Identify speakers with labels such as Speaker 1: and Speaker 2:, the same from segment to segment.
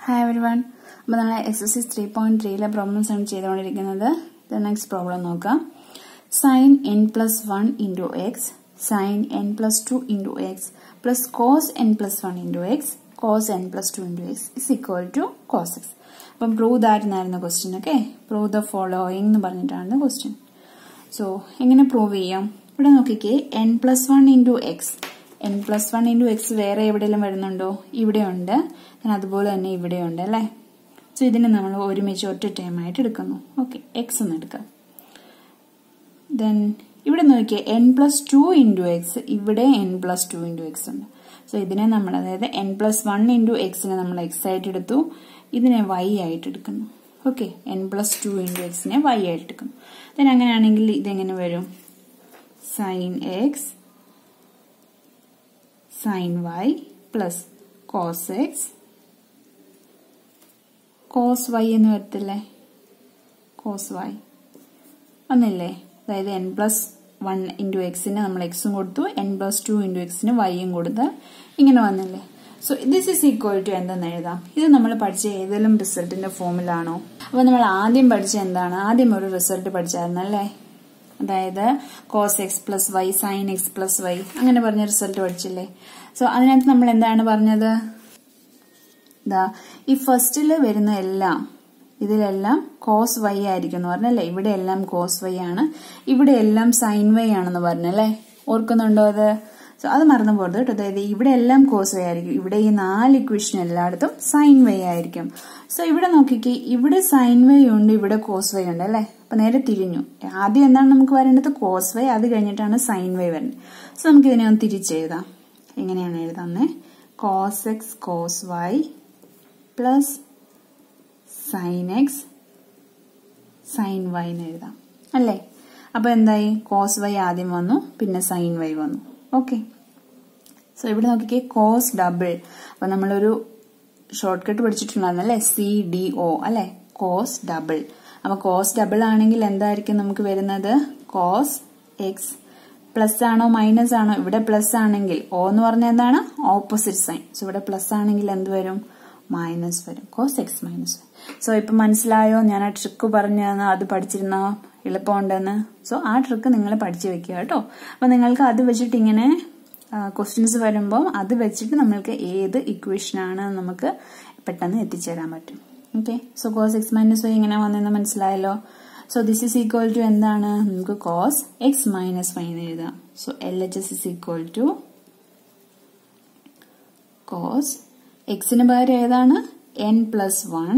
Speaker 1: Hi every one അപ്പോൾ നമ്മൾ exercise three point ത്രീയിലെ പ്രോബ്ലംസ് ആണ് ചെയ്തുകൊണ്ടിരിക്കുന്നത് നെക്സ്റ്റ് പ്രോബ്ലം നോക്കാം sine n plus one into x sine n plus two into x plus cos n plus one into x cos n plus two into x is equal to cos x അപ്പം prove that എന്നായിരുന്നു question okay prove the following എന്ന് പറഞ്ഞിട്ടാണ് question so എങ്ങനെ prove ചെയ്യാം ഇവിടെ നോക്കിക്കേ n plus one into x n plus one into x വേറെ എവിടെയെങ്കിലും വരുന്നുണ്ടോ ഇവിടെ ഉണ്ട് അതുപോലെ തന്നെ ഇവിടെ ഉണ്ട് അല്ലേ സോ ഇതിനെ നമ്മൾ ഒരുമിച്ച് ഒറ്റ ടൈം ആയിട്ട് എടുക്കുന്നു ഓക്കെ എക്സ് എന്ന് എടുക്കാം ദെൻ ഇവിടെ നോക്കിയേ n plus two into x ഇവിടെ n plus two into x ഉണ്ട് സോ ഇതിനെ നമ്മൾ അതായത് എൻ പ്ലസ് വൺ ഇൻറ്റു എക്സിനെ നമ്മൾ എക്സ് ആയിട്ട് എടുത്തു ഇതിനെ വൈ ആയിട്ട് എടുക്കുന്നു okay n plus two into എക്സിനെ വൈ ആയിട്ട് എടുക്കുന്നു ദെൻ അങ്ങനെയാണെങ്കിൽ ഇതെങ്ങനെ വരും sine x sine y plus cos x cos y എന്ന് വരത്തില്ലേ കോസ് വൈ വന്നില്ലേ അതായത് എൻ പ്ലസ് വൺ ഇൻറ്റു എക്സിന് നമ്മൾ എക്സും കൊടുത്തു എൻ പ്ലസ് ടു ഇൻറ്റു എക്സിന് വൈയും കൊടുത്ത് ഇങ്ങനെ വന്നില്ലേ so this is equal to എന്തെന്ന് എഴുതാം ഇത് നമ്മൾ പഠിച്ച ഏതെങ്കിലും റിസൾട്ടിന്റെ ഫോമിലാണോ അപ്പോൾ നമ്മൾ ആദ്യം പഠിച്ച എന്താണ് ആദ്യം ഒരു റിസൾട്ട് പഠിച്ചായിരുന്നല്ലേ അതായത് cos x plus y sine x plus y അങ്ങനെ പറഞ്ഞ റിസൾട്ട് പഠിച്ചില്ലേ സോ അതിനകത്ത് നമ്മൾ എന്താണ് പറഞ്ഞത് ഇതാ ഈ ഫസ്റ്റിൽ വരുന്ന എല്ലാം ഇതിലെല്ലാം കോസ് വൈ ആയിരിക്കും എന്ന് പറഞ്ഞല്ലേ ഇവിടെ എല്ലാം കോസ് വൈ ആണ് ഇവിടെ എല്ലാം സൈൻ വൈ ആണെന്ന് പറഞ്ഞല്ലേ ഓർക്കുന്നുണ്ടോ അത് സോ അത് മറന്നു പോകരുത് കേട്ടോ അതായത് ഇവിടെ എല്ലാം കോസ് വൈ ആയിരിക്കും ഇവിടെ ഈ നാല് ഇക്വേഷൻ എല്ലായിടത്തും സൈൻ വൈ ആയിരിക്കും സോ ഇവിടെ നോക്കിക്കേ ഇവിടെ സൈൻ വൈ ഉണ്ട് ഇവിടെ കോസ് വൈ ഉണ്ട് അല്ലേ അപ്പൊ നേരെ തിരിഞ്ഞു ആദ്യം എന്താണ് നമുക്ക് വരേണ്ടത് കോസ് വൈ അത് കഴിഞ്ഞിട്ടാണ് സൈൻ വൈ വരുന്നത് സോ നമുക്ക് ഇതിനെ ഒന്ന് തിരിച്ചെഴുതാം എങ്ങനെയാണ് എഴുതാന്നേ cos x cos y plus sine x sine y എന്ന് എഴുതാം അല്ലേ അപ്പൊ എന്തായി കോസ് വൈ ആദ്യം വന്നു പിന്നെ സൈൻ വൈ വന്നു ഓക്കെ സോ ഇവിടെ നോക്കിക്കേ കോസ് ഡബിൾ അപ്പൊ നമ്മളൊരു ഷോർട്ട് കട്ട് പഠിച്ചിട്ടുണ്ടായിരുന്നു അല്ലേ സി ഡി ഒ അല്ലെ കോസ് ഡബിൾ അപ്പൊ കോസ് ഡബിൾ ആണെങ്കിൽ എന്തായിരിക്കും നമുക്ക് വരുന്നത് കോസ് എക്സ് പ്ലസ് ആണോ മൈനസ് ആണോ ഇവിടെ പ്ലസ് ആണെങ്കിൽ ഓ എന്ന് പറഞ്ഞാൽ എന്താണ് ഓപ്പോസിറ്റ് സൈൻ സോ ഇവിടെ പ്ലസ് ആണെങ്കിൽ എന്ത് വരും മൈനസ് വരും കോസ് എക്സ് മൈനസ് സോ ഇപ്പൊ മനസ്സിലായോ ഞാൻ ആ ട്രിക്ക് പറഞ്ഞു തന്ന അത് പഠിച്ചിരുന്ന എളുപ്പമുണ്ടെന്ന് സോ ആ ട്രിക്ക് നിങ്ങൾ പഠിച്ചു വെക്കുക കേട്ടോ അപ്പൊ നിങ്ങൾക്ക് അത് വെച്ചിട്ട് ഇങ്ങനെ ക്വസ്റ്റ്യൻസ് വരുമ്പോൾ അത് വെച്ചിട്ട് നമ്മൾക്ക് ഏത് ഇക്വേഷൻ ആണ് നമുക്ക് പെട്ടെന്ന് എത്തിച്ചേരാൻ പറ്റും okay so cos x minus y ഇങ്ങനെ വന്നെന്ന് മനസ്സിലായല്ലോ so this is equal to എന്താണ് നമുക്ക് കോസ് എക്സ് മൈനസ് വൈ എന്ന് എഴുതാം so L H S is equal to cos എക്സിന് പകരം ഏതാണ് n plus one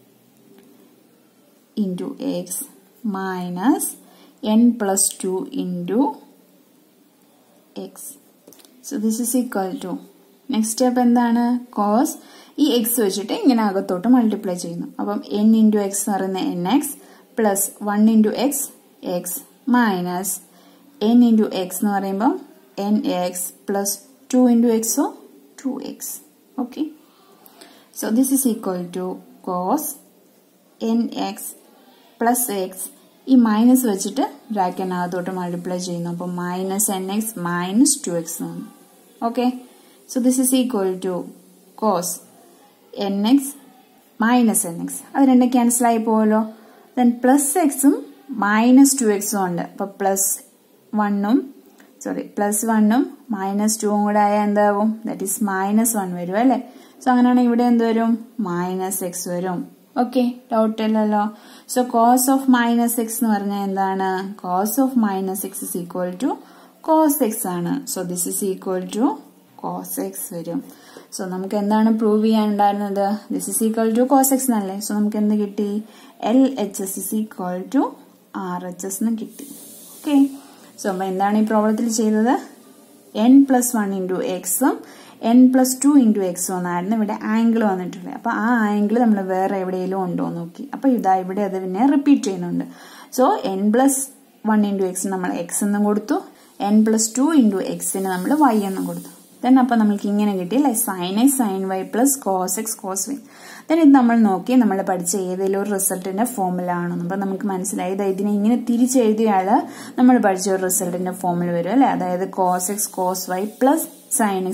Speaker 1: into x minus n plus two into x so this is equal to next step എന്താണ് cos ഈ x വെച്ചിട്ട് ഇങ്ങനെ അകത്തോട്ട് മൾട്ടിപ്ലൈ ചെയ്യുന്നു അപ്പം എൻ ഇൻറ്റു എക്സ് എന്ന് പറയുന്ന n x plus one into x x minus n into x എന്ന് പറയുമ്പോൾ n x plus two into എക്സോ two x okay so this is equal to cos n x plus x ഈ minus വെച്ചിട്ട് ബ്രാക്കറ്റിനകത്തോട്ട് multiply ചെയ്യുന്നു അപ്പോൾ minus n x minus two x എന്ന് okay so this is equal to cos n x minus n x അത് രണ്ടും cancel ആയി പോവല്ലോ ദെൻ പ്ലസ് എക്സും മൈനസ് ടു എക്സും ഉണ്ട് അപ്പൊ പ്ലസ് വണ്ണും സോറി പ്ലസ് വണ്ണും മൈനസ് ടുവും കൂടെ ആയാൽ എന്താവും ദാറ്റ് ഈസ് മൈനസ് വൺ വരും അല്ലേ സോ അങ്ങനെയാണെങ്കിൽ ഇവിടെ എന്ത് വരും മൈനസ് എക്സ് വരും ഓക്കെ ഡൗട്ട് ഇല്ലല്ലോ so cos of minus x എന്ന് പറഞ്ഞാൽ എന്താണ് cos of minus x is equal to cos x ആണ് so this is equal to cos x വരും സോ നമുക്ക് എന്താണ് പ്രൂവ് ചെയ്യാനുണ്ടായിരുന്നത് this is equal to cos x എന്നല്ലേ സോ നമുക്ക് എന്ത് കിട്ടി L H S is equal to R H S എന്ന് കിട്ടി ഓക്കെ സോ അപ്പൊ എന്താണ് ഈ പ്രോബ്ലത്തിൽ ചെയ്തത് എൻ പ്ലസ് വൺ ഇൻറ്റു എക്സും എൻ പ്ലസ് ടു ഇൻറ്റു എക്സും എന്നായിരുന്നു ഇവിടെ ആംഗിൾ വന്നിട്ടുള്ളത് അപ്പൊ ആ ആംഗിൾ നമ്മൾ വേറെ എവിടെയെങ്കിലും ഉണ്ടോ നോക്കി അപ്പൊ ഇതാ ഇവിടെ അത് പിന്നെ റിപ്പീറ്റ് ചെയ്യുന്നുണ്ട് so n plus one into x നമ്മൾ എക്സ് എന്നും കൊടുത്തു എൻ പ്ലസ് ടു ഇൻറ്റു എക്സിന് നമ്മൾ വൈ എന്നും കൊടുത്തു ദെൻ അപ്പൊ നമുക്ക് ഇങ്ങനെ കിട്ടി അല്ലെ sine x sine y plus cos x cos y then ഇത് നമ്മൾ നോക്കി നമ്മൾ പഠിച്ച ഏതെങ്കിലും ഒരു റിസൾട്ടിന്റെ ഫോമുല ആണെന്ന് അപ്പൊ നമുക്ക് മനസ്സിലായി ഇത് ഇതിനെ ഇങ്ങനെ തിരിച്ചെഴുതിയാൽ നമ്മൾ പഠിച്ച ഒരു റിസൾട്ടിന്റെ ഫോമുല വരും അല്ലെ അതായത് cos x cos y plus sine x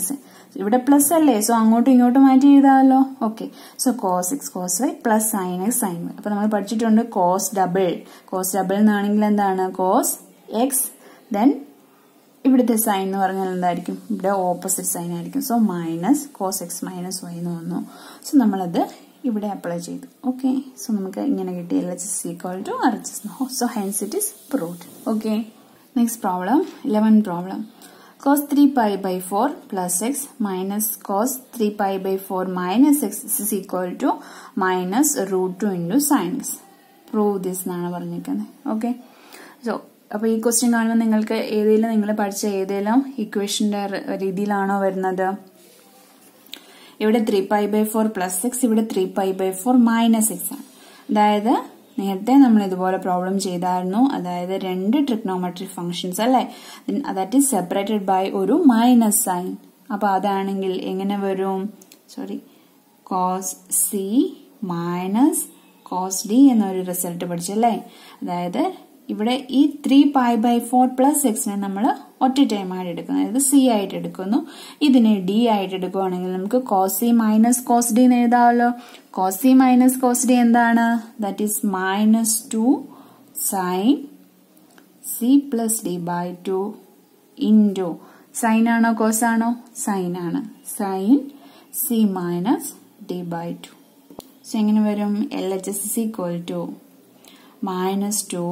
Speaker 1: ഇവിടെ പ്ലസ് അല്ലേ സോ അങ്ങോട്ടും ഇങ്ങോട്ടും മാറ്റി എഴുതാമല്ലോ okay so cos x cos y plus sine x sine y അപ്പൊ നമ്മൾ പഠിച്ചിട്ടുണ്ട് കോസ് ഡബിൾ കോസ് ഡബിൾ എന്നാണെങ്കിൽ എന്താണ് കോസ് എക്സ് ദെൻ ഇവിടുത്തെ സൈൻ എന്ന് പറഞ്ഞാൽ എന്തായിരിക്കും ഇവിടെ ഓപ്പോസിറ്റ് സൈൻ ആയിരിക്കും so minus cos x minus y എന്ന് വന്നു സോ നമ്മളത് ഇവിടെ അപ്ലൈ ചെയ്തു ഓക്കെ സോ നമുക്ക് ഇങ്ങനെ കിട്ടി L H S equal to R H S so hence it is proved okay next problem eleven problem cos 3 pi by 4 plus x minus cos 3 pi by 4 minus x is equal to minus root 2 into sin x. Prove this എന്നാണ് പറഞ്ഞിരിക്കുന്നത് okay so അപ്പോൾ ഈ question കാണുമ്പോൾ നിങ്ങൾക്ക് ഏതെങ്കിലും നിങ്ങൾ പഠിച്ച ഏതെങ്കിലും ഇക്വേഷൻ്റെ രീതിയിലാണോ വരുന്നത് ഇവിടെ three pi by four plus x ഇവിടെ three pi by four minus X ആണ് അതായത് നേരത്തെ നമ്മൾ ഇതുപോലെ പ്രോബ്ലം ചെയ്തായിരുന്നു അതായത് രണ്ട് ട്രിഗ്നോമെട്രിക് ഫംഗ്ഷൻസ് അല്ലേ ദാറ്റ് ഈസ് സെപ്പറേറ്റഡ് ബൈ ഒരു മൈനസ് സൈൻ അപ്പൊ അതാണെങ്കിൽ എങ്ങനെ വരും sorry cos C minus cos D എന്നൊരു റിസൾട്ട് പഠിച്ചല്ലേ അതായത് ഇവിടെ ഈ three pi by four plus എക്സിനെ നമ്മൾ ഒറ്റ ടൈം ആയിട്ട് എടുക്കുന്നു അതായത് സി ആയിട്ട് എടുക്കുന്നു ഇതിനെ ഡി ആയിട്ട് എടുക്കുകയാണെങ്കിൽ നമുക്ക് cos C minus cos D എന്ന് എഴുതാമല്ലോ cos C minus cos D എന്താണ് that is minus two sine C plus D by two into sine ആണോ കോസ് ആണോ സൈൻ ആണ് sine C minus D by two so എങ്ങനെ വരും L H S is equal to minus two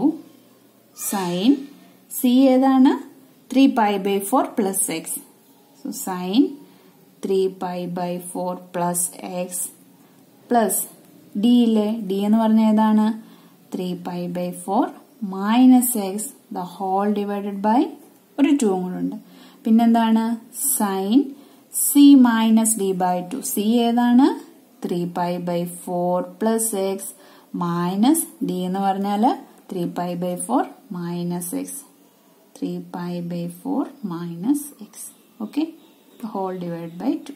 Speaker 1: sine C ഏതാണ് three pi by four plus x so sine three pi by four plus x plus D ഇല്ലേ D എന്ന് പറഞ്ഞ ഏതാണ് three pi by four minus x the whole divided by ഒരു two കൂടെ പിന്നെന്താണ് sine C minus D by two C ഏതാണ് three pi by four plus X minus D എന്ന് പറഞ്ഞാൽ three pi by four minus x three pi by four minus x okay whole divide by two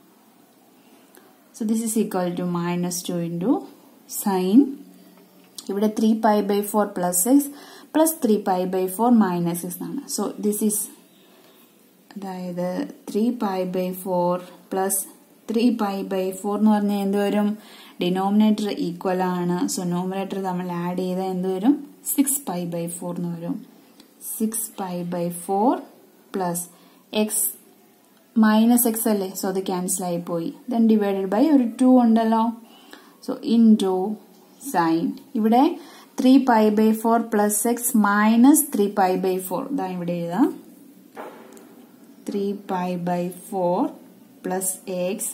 Speaker 1: so this is equal to minus two into sine ഇവിടെ three pi by four plus x plus three pi by four minus X ആണ് so this is അതായത് three pi by four plus three pi by four എന്ന് പറഞ്ഞാൽ എന്ത് വരും denominator equal ആണ് so nominator നമ്മൾ add ചെയ്താൽ എന്ത് വരും സിക്സ് പൈ ബൈ ഫോർ എന്ന് വരും six pi by four plus X minus X അല്ലേ സോ അത് ക്യാൻസൽ ആയി പോയി ദെൻ ഡിവൈഡഡ് ബൈ ഒരു ടു ഉണ്ടല്ലോ സോ ഇൻ ടു സൈൻ ഇവിടെ three pi by four plus X minus three pi by four ഇതാ ഇവിടെ എഴുതാം three pi by four plus X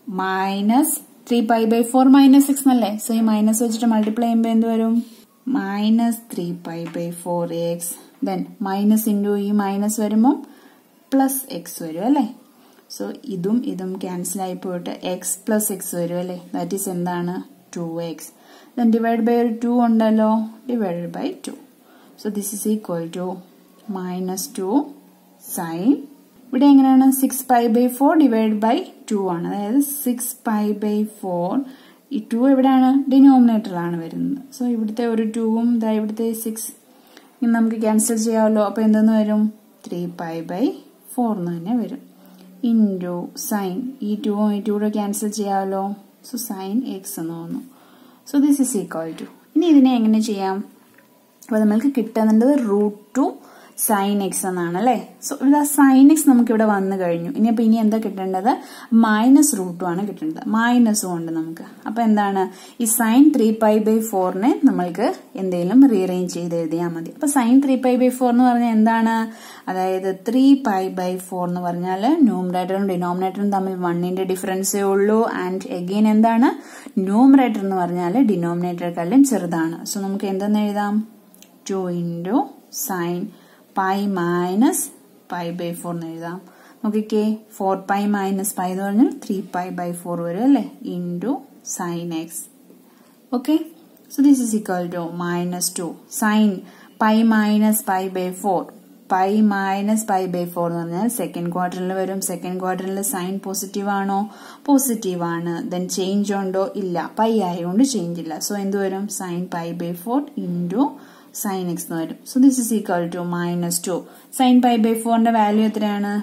Speaker 1: minus three pi by four minus six എന്നല്ലേ so ഈ minus വെച്ചിട്ട് multiply ചെയ്യുമ്പോൾ എന്ത് വരും minus three pi by four x then minus into ഈ മൈനസ് വരുമ്പം പ്ലസ് എക്സ് വരും അല്ലേ സോ ഇതും ഇതും ക്യാൻസൽ ആയി പോയിട്ട് എക്സ് പ്ലസ് എക്സ് വരും അല്ലേ ദാറ്റ് ഈസ് എന്താണ് two x then divide by ഒരു ടു ഉണ്ടല്ലോ divided by two so this is equal to minus two sine ഇവിടെ എങ്ങനെയാണ് six pi by four divide by two ആണ് അതായത് സിക്സ് പൈ ബൈ ഫോർ ഈ ടു എവിടെയാണ് ഡിനോമിനേറ്ററിലാണ് വരുന്നത് സോ ഇവിടുത്തെ ഒരു ടൂവും ഇതാ ഇവിടുത്തെ സിക്സ് ഇനി നമുക്ക് ക്യാൻസൽ ചെയ്യാമല്ലോ അപ്പോൾ എന്തെന്ന് വരും ത്രീ പൈ ബൈ ഫോർ എന്ന് തന്നെ വരും ഇൻറ്റു സൈൻ ഈ ടൂവും ഈ ടൂടെ ക്യാൻസൽ ചെയ്യാമല്ലോ സോ സൈൻ എക്സ് എന്ന് തോന്നുന്നു so this is equal to ഇനി ഇതിനെ എങ്ങനെ ചെയ്യാം അപ്പോൾ നമ്മൾക്ക് കിട്ടുന്നത് റൂട്ട് ടു സൈൻ എക്സ് എന്നാണ് അല്ലേ സോ ഇവിടെ സൈൻ എക്സ് നമുക്ക് ഇവിടെ വന്നു കഴിഞ്ഞു ഇനി അപ്പൊ ഇനി എന്താ കിട്ടേണ്ടത് മൈനസ് റൂട്ടും ആണ് കിട്ടേണ്ടത് മൈനസും ഉണ്ട് നമുക്ക് അപ്പൊ എന്താണ് ഈ സൈൻ ത്രീ പൈ ബൈ ഫോറിനെ നമ്മൾക്ക് എന്തെങ്കിലും റീഅറേഞ്ച് ചെയ്ത് എഴുതിയാൽ മതി അപ്പൊ sine three pi by four എന്ന് പറഞ്ഞാൽ എന്താണ് അതായത് ത്രീ പൈ ബൈ ഫോർ എന്ന് പറഞ്ഞാൽ ന്യൂമറേറ്ററും ഡിനോമിനേറ്ററും തമ്മിൽ വണ്ണിന്റെ ഡിഫറൻസേ ഉള്ളൂ ആൻഡ് എഗെയിൻ എന്താണ് ന്യൂമറേറ്റർ എന്ന് പറഞ്ഞാൽ ഡിനോമിനേറ്ററെക്കാളും ചെറുതാണ് സോ നമുക്ക് എന്തെന്ന് എഴുതാം two into sine pi minus pi by four എന്ന് എഴുതാം നോക്കിക്കേ ഫോർ പൈ മൈനസ് പൈ എന്ന് പറഞ്ഞാൽ ത്രീ പൈ ബൈ ഫോർ വരും അല്ലേ into sine x okay so this is equal to minus two sine pi minus pi by four pi minus pi by four എന്ന് പറഞ്ഞാൽ second ക്വാർട്ടറിൽ വരും second ക്വാർട്ടറിൽ sine positive ആണോ പോസിറ്റീവ് ആണ് then change ഉണ്ടോ ഇല്ല പൈ ആയതുകൊണ്ട് ചേഞ്ച് ഇല്ല സോ എന്ത് വരും sine pi by four into sine x എന്ന് വരും so this is equal to minus two sine pi by ഫോറിന്റെ വാല്യൂ എത്രയാണ്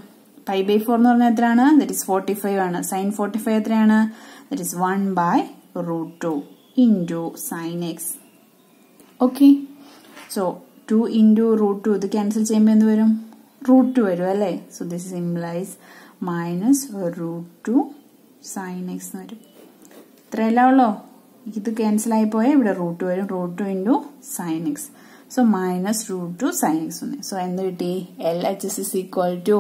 Speaker 1: പൈ ബൈ ഫോർ എന്ന് പറഞ്ഞാൽ എത്രയാണ് ദറ്റ് ഇസ് ഫോർട്ടി ഫൈവ് ആണ് സൈൻ ഫോർട്ടി ഫൈവ് എത്രയാണ് that is one by root two into sine x okay so two into root two ഇത് cancel ചെയ്യുമ്പോൾ എന്ത് വരും റൂട്ട് ടു വരും അല്ലേ so this implies minus root two sine x എന്ന് വരും ഇത്രയല്ല ഉള്ളോ ഇത് ക്യാൻസൽ ആയി പോയാൽ ഇവിടെ റൂട്ട് വരും root two into sine x so minus root two sine x വന്നു സോ എന്ത് കിട്ടി L H S is equal to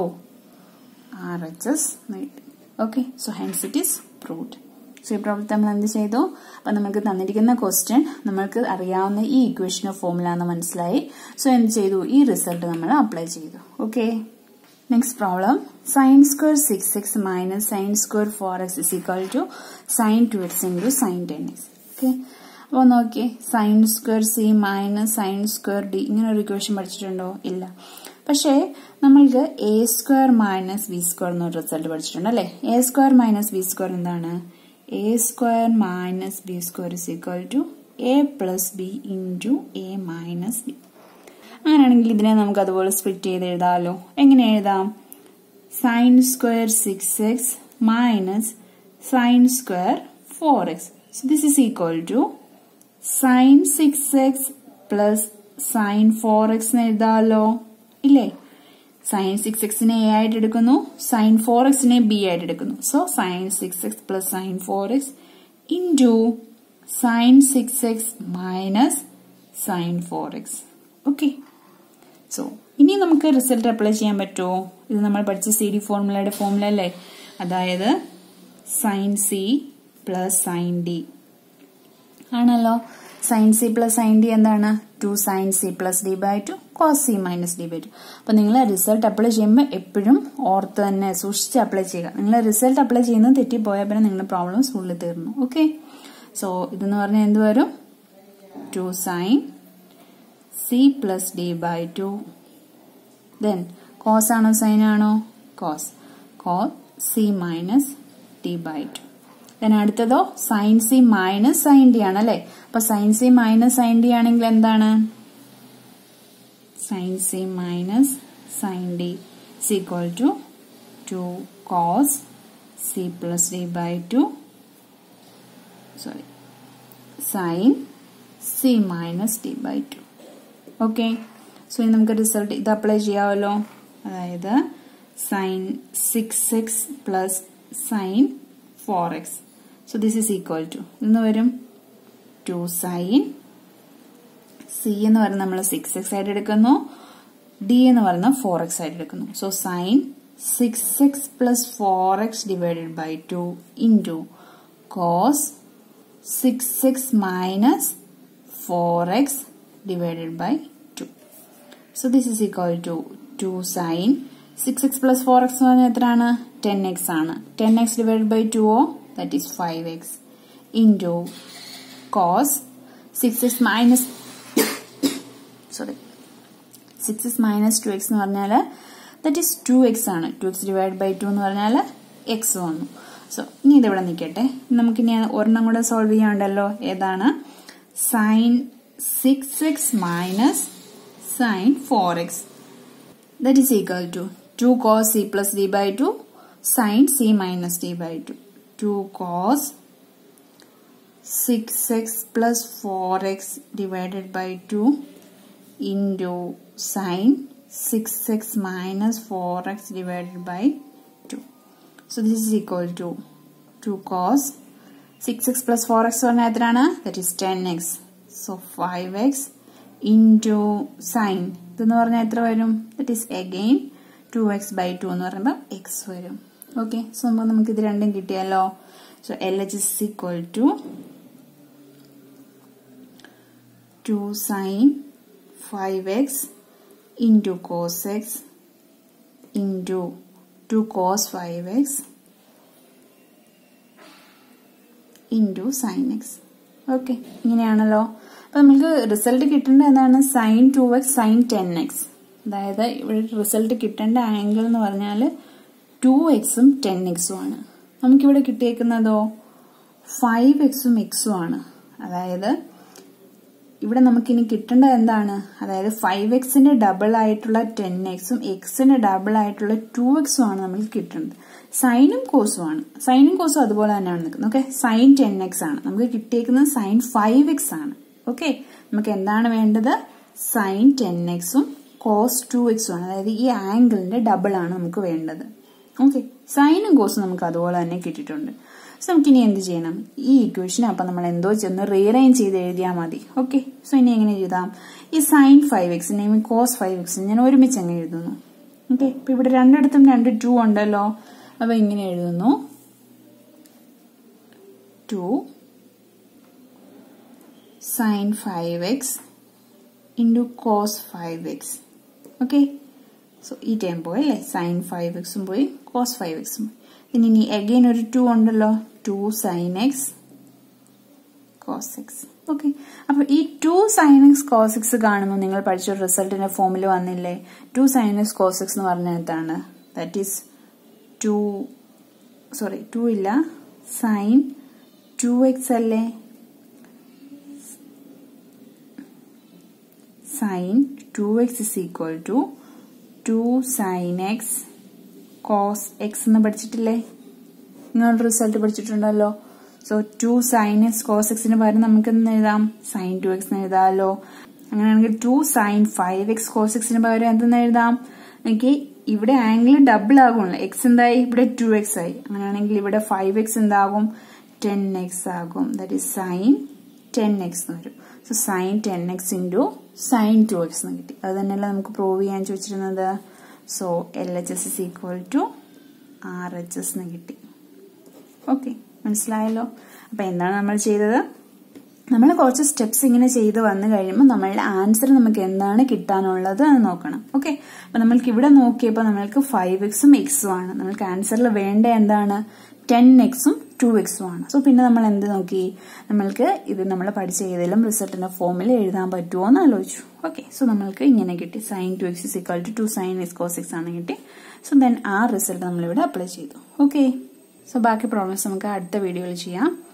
Speaker 1: R H S കിട്ടി okay so hence it is proved so ഈ പ്രോബ്ലം നമ്മൾ എന്ത് ചെയ്തു അപ്പം നമുക്ക് തന്നിരിക്കുന്ന ക്വസ്റ്റ്യൻ നമ്മൾക്ക് അറിയാവുന്ന ഈ ഇക്വേഷനോ ഫോമുല എന്ന് മനസ്സിലായി സോ എന്ത് ചെയ്തു ഈ റിസൾട്ട് നമ്മൾ അപ്ലൈ ചെയ്തു okay next problem sine square six x minus sine square four x is equal to sine two x into sine ten x okay അപ്പോൾ നോക്കിയേ sine square C minus sine square D ഇങ്ങനെ ഒരു equation പഠിച്ചിട്ടുണ്ടോ ഇല്ല പക്ഷേ നമ്മൾക്ക് a square minus b square എന്നൊരു result പഠിച്ചിട്ടുണ്ട് അല്ലേ a square minus b square എന്താണ് a square minus b square is equal to a plus b into A minus b അങ്ങനെയാണെങ്കിൽ ഇതിനെ നമുക്ക് അതുപോലെ സ്പ്ലിറ്റ് ചെയ്ത് എഴുതാമല്ലോ എങ്ങനെ എഴുതാം sine square six x minus sine square four x so this is equal to sine six x plus sine four x എന്ന് എഴുതാമല്ലോ ഇല്ലേ സൈൻ സിക്സ് എക്സിനെ എ ആയിട്ട് എടുക്കുന്നു സൈൻ ഫോർ എക്സിനെ ബി ആയിട്ട് എടുക്കുന്നു so sine six x plus sine four x into sine six x minus sine four x okay so ഇനി നമുക്ക് result apply ചെയ്യാൻ പറ്റുമോ ഇത് നമ്മൾ പഠിച്ച സി ഡി ഫോർമുലയുടെ ഫോർമുല അല്ലേ അതായത് sine C plus sine D ആണല്ലോ sine C plus sine D എന്താണ് two sine C plus D by two cos C minus D by two അപ്പൊ നിങ്ങൾ റിസൾട്ട് അപ്ലൈ ചെയ്യുമ്പോൾ എപ്പോഴും ഓർത്ത് തന്നെ സൂക്ഷിച്ച് അപ്ലൈ ചെയ്യുക നിങ്ങൾ റിസൾട്ട് അപ്ലൈ ചെയ്യുന്നത് തെറ്റിപ്പോയാൽ പിന്നെ നിങ്ങളുടെ പ്രോബ്ലംസ് ഫുള്ള് തീർന്നു ഓക്കെ സോ ഇതെന്ന് പറഞ്ഞാൽ എന്ത് വരും two sine C plus D by two then cos ആണോ സൈൻ ആണോ cos cos C minus D by two then അടുത്തതോ sine C minus sine D ആണ് അല്ലെ അപ്പൊ sine C minus sine D ആണെങ്കിൽ എന്താണ് sine C minus sine D equal to two cos C plus D by two sorry sine C minus D by to okay so ഇനി നമുക്ക് result ഇത് apply ചെയ്യാമല്ലോ അതായത് sine six x plus sine four x so this is equal to എന്ന് വരും two sine C എന്ന് പറയുന്നത് നമ്മൾ സിക്സ് എക്സ് ആയിട്ട് എടുക്കുന്നു ഡി എന്ന് പറയുന്നത് ഫോർ എക്സ് ആയിട്ട് എടുക്കുന്നു so sine six x plus four x divided by two into cos six x minus four x divided by two so this is equal to two sine six x plus four x എന്ന് പറഞ്ഞാൽ എത്രയാണ് ten x ആണ് ten x divide by two oh that is five x into cos six x minus sorry six x minus two x എന്ന് പറഞ്ഞാൽ that is two x ആണ് to x divide by two എന്ന് പറഞ്ഞാൽ X വന്നു so ഇനി ഇതിവിടെ നിൽക്കട്ടെ നമുക്കിനി ഒരെണ്ണം കൂടെ സോൾവ് ചെയ്യാനുണ്ടല്ലോ ഏതാണ് sine six x minus sine four x that is equal to 2 cos c plus d by 2 sin c minus d by 2. 2 cos 6x plus 4x divided by 2 into sin 6x minus 4x divided by 2. So this is equal to 2 cos 6x plus 4x പറഞ്ഞാൽ എത്രയാണ് that is 10x. So 5x into sin ഇതെന്ന് പറഞ്ഞാൽ എത്ര വരും that is again two x by two എന്ന് പറയുമ്പോൾ X വരും okay so നമുക്ക് നമുക്ക് ഇത് രണ്ടും കിട്ടിയല്ലോ so L H is equal to two sine five x into cos x into two cos five x into sine x okay ഇങ്ങനെയാണല്ലോ അപ്പൊ നമുക്ക് റിസൾട്ട് കിട്ടേണ്ട എന്താണ് sine two x sine ten x അതായത് ഇവിടെ റിസൾട്ട് കിട്ടേണ്ട ആംഗിൾ എന്ന് പറഞ്ഞാൽ ടു എക്സും ടെൻ എക്സും ആണ് നമുക്കിവിടെ കിട്ടിയേക്കുന്നതോ ഫൈവ് എക്സും എക്സും ആണ് അതായത് ഇവിടെ നമുക്കിനി കിട്ടേണ്ടത് എന്താണ് അതായത് ഫൈവ് എക്സിന്റെ ഡബിൾ ആയിട്ടുള്ള ടെൻ എക്സും എക്സിന്റെ ഡബിൾ ആയിട്ടുള്ള ടു എക്സും ആണ് നമുക്ക് കിട്ടുന്നത് സൈനും കോസും ആണ് സൈനും കോസും അതുപോലെ തന്നെയാണ് നിൽക്കുന്നത് ഓക്കെ സൈൻ ടെൻ എക്സ് ആണ് നമുക്ക് കിട്ടിയേക്കുന്നത് സൈൻ ഫൈവ് എക്സ് ആണ് ഓക്കെ നമുക്ക് എന്താണ് വേണ്ടത് സൈൻ ടെൻ എക്സും കോസ് ടു എക്സും ആണ് അതായത് ഈ ആംഗിളിന്റെ ഡബിൾ ആണ് നമുക്ക് വേണ്ടത് ഓക്കെ സൈനും കോസും നമുക്ക് അതുപോലെ തന്നെ കിട്ടിയിട്ടുണ്ട് സോ നമുക്ക് ഇനി എന്ത് ചെയ്യണം ഈ ഇക്വേഷൻ അപ്പൊ നമ്മൾ എന്തോ ചെന്ന് റീഅറേഞ്ച് ചെയ്ത് എഴുതിയാൽ മതി ഓക്കെ സോ ഇനി എങ്ങനെ എഴുതാം ഈ സൈൻ ഫൈവ് എക്സിനെയും ഈ കോസ് ഫൈവ് എക്സിനും ഞാൻ ഒരുമിച്ച് അങ്ങ് എഴുതുന്നു ഓക്കെ ഇപ്പൊ ഇവിടെ രണ്ടിടത്തും രണ്ട് ടു ഉണ്ടല്ലോ അപ്പൊ ഇങ്ങനെ എഴുതുന്നു two sine five x into cos five x okay so ഈ ടൈം പോയി അല്ലേ സൈൻ ഫൈവ് എക്സും പോയി കോസ് ഫൈവ് എക്സും പോയി പിന്നെ ഇനി അഗെയിൻ ഒരു ടു ഉണ്ടല്ലോ two sine x cos x okay അപ്പൊ ഈ two sine x cos x കാണുമ്പോൾ നിങ്ങൾ പഠിച്ച റിസൾട്ടിന്റെ ഫോമിൽ വന്നില്ലേ two sine x cos x എന്ന് പറഞ്ഞ എന്താണ് that is two sorry two ഇല്ല സൈൻ ടു എക്സ് അല്ലേ sine two x is equal to two sine x cos x എന്ന് പഠിച്ചിട്ടില്ലേ നിങ്ങൾ റിസൾട്ട് പഠിച്ചിട്ടുണ്ടല്ലോ so two sine x cos എക്സിന് പകരം നമുക്ക് എന്ന് എഴുതാം സൈൻ ടു എക്സ് എന്ന് എഴുതാമല്ലോ അങ്ങനെയാണെങ്കിൽ two sine five x cos എക്സിന് പകരം എന്തെന്ന് എഴുതാം എനിക്ക് ഇവിടെ ആംഗിൾ ഡബിൾ ആകുമല്ലോ എക്സ് എന്തായി ഇവിടെ ടു എക്സ് ആയി അങ്ങനെയാണെങ്കിൽ ഇവിടെ ഫൈവ് എക്സ് എന്താകും ടെൻ എക്സ് ആകും that is sine ten x എന്ന് വരും so sine ten x into sine two x എന്ന് കിട്ടി അത് തന്നെയല്ല നമുക്ക് പ്രൂവ് ചെയ്യാൻ ചോദിച്ചിരുന്നത് so L H S is equal to R H S എന്ന് കിട്ടി ഓക്കെ മനസ്സിലായല്ലോ അപ്പൊ എന്താണ് നമ്മൾ ചെയ്തത് നമ്മൾ കുറച്ച് സ്റ്റെപ്സ് ഇങ്ങനെ ചെയ്ത് വന്നു കഴിയുമ്പോൾ നമ്മളുടെ ആൻസർ നമുക്ക് എന്താണ് കിട്ടാനുള്ളത് എന്ന് നോക്കണം ഓക്കെ അപ്പൊ നമ്മൾക്ക് ഇവിടെ നോക്കിയപ്പോൾ നമ്മൾക്ക് ഫൈവ് എക്സും എക്സും ആണ് നമ്മൾക്ക് ആൻസറിൽ വേണ്ട എന്താണ് ടെൻ എക്സും ടു എക്സും ആണ് സോ പിന്നെ നമ്മൾ എന്ത് നോക്കി നമ്മൾക്ക് ഇത് നമ്മൾ പഠിച്ച ഏതെങ്കിലും റിസൾട്ടിന്റെ ഫോമിൽ എഴുതാൻ പറ്റുമോ എന്ന് ആലോചിച്ചു ഓക്കെ സോ നമ്മൾക്ക് ഇങ്ങനെ കിട്ടി sine two x is equal to two sine x cos x ആണ് കിട്ടി സോ ദെൻ ആ റിസൾട്ട് നമ്മളിവിടെ അപ്ലൈ ചെയ്തു ഓക്കെ സോ ബാക്കി പ്രോബ്ലംസ് നമുക്ക് അടുത്ത വീഡിയോയിൽ ചെയ്യാം